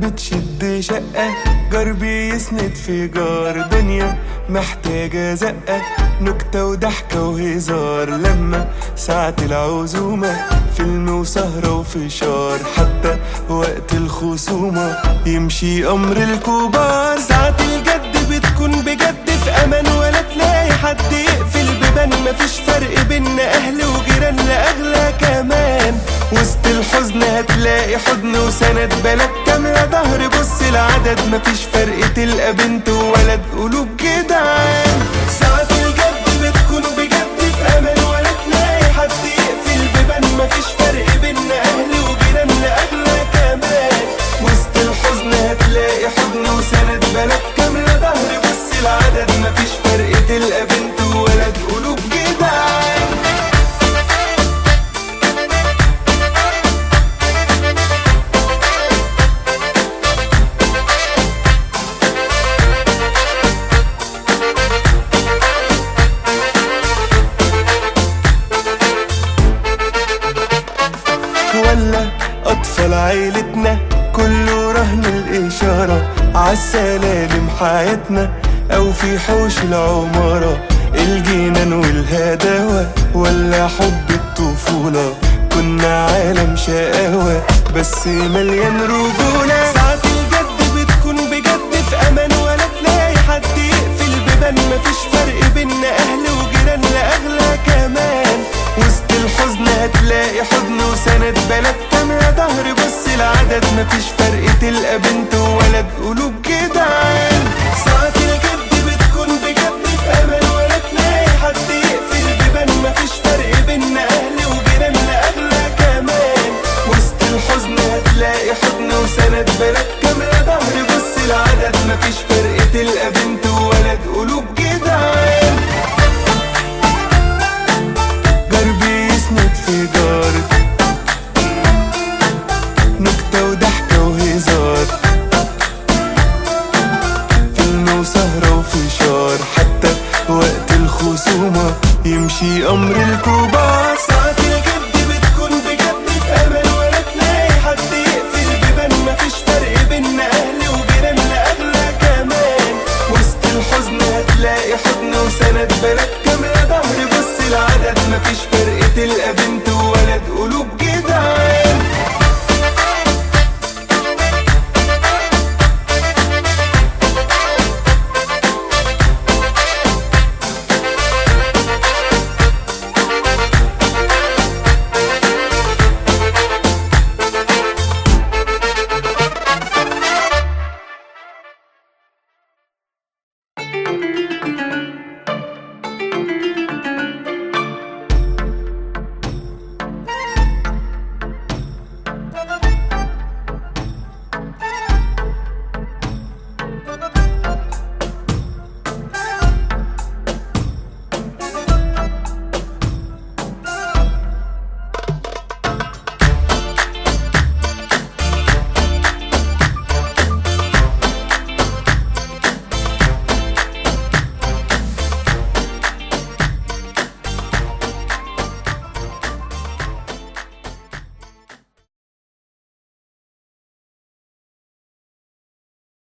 بتشد شقة جار بيسند في جار دنيا محتاجة زقة نكتة وضحكة وهزار لما ساعة العزومة فيلم وسهرة وفشار حتى وقت الخصومة يمشي أمر الكبار ساعة الجد بتكون بجد في أمان ولا تلاقي حد يقفل بيبان مفيش فرق بين أهل وجيران لأغلى كمان وسط الحزن هتلاقي حضن وسند بلد كاملة ظهر بص العدد مفيش فرق تلقى بنت وولد قلوب جدعان ساعة الجد بتكون بجد في أمان ولا تلاقي حد يقفل بيبان مفيش فرق بين أهل وجيران لأغلى كمان وسط الحزن هتلاقي حضن وسند بلد كاملة ظهر بص العدد مفيش فرق تلقى بنت وولد قلوب جدعان ولا أطفال عيلتنا كله رهن الإشارة عالسلالم حياتنا أو في حوش العمارة الجنان والهداوة ولا حب الطفولة كنا عالم شقاوة بس مليان رجولة ساعة الجد بتكون بجد في أمان ولا تلاقي حد يقفل بيبان مفيش فرق بين أهل وجيران لأغلى كمان وسط الحزن هتلاقي حضن وسند بلد كاملة ظهر بص العدد مفيش فرق تلقى بنت وولد قلوب جدعان ساعة الجد بتكون بجد في أمان ولا تلاقي حد يقفل بيبان مفيش فرق بين أهل وجيران لأغلى كمان وسط الحزن هتلاقي حضن وسند بلد كاملة ظهر بص العدد مفيش فرق تلقى بنت وولد قلوب جدعان جار بيسند في جار نكتة وضحكة وهزار فيلم وسهرة وفشار حتى وقت الخصومة يمشي أمر الكبار ساعة الجد بتكون بجد في أمان ولا تلاقي حد يقفل بيبان مفيش فرق بين أهل وجيران لأغلى كمان وسط الحزن هتلاقي حضن وسند بلد كاملة ظهر بص العدد مفيش فرق تلقى بنت وولد قلوب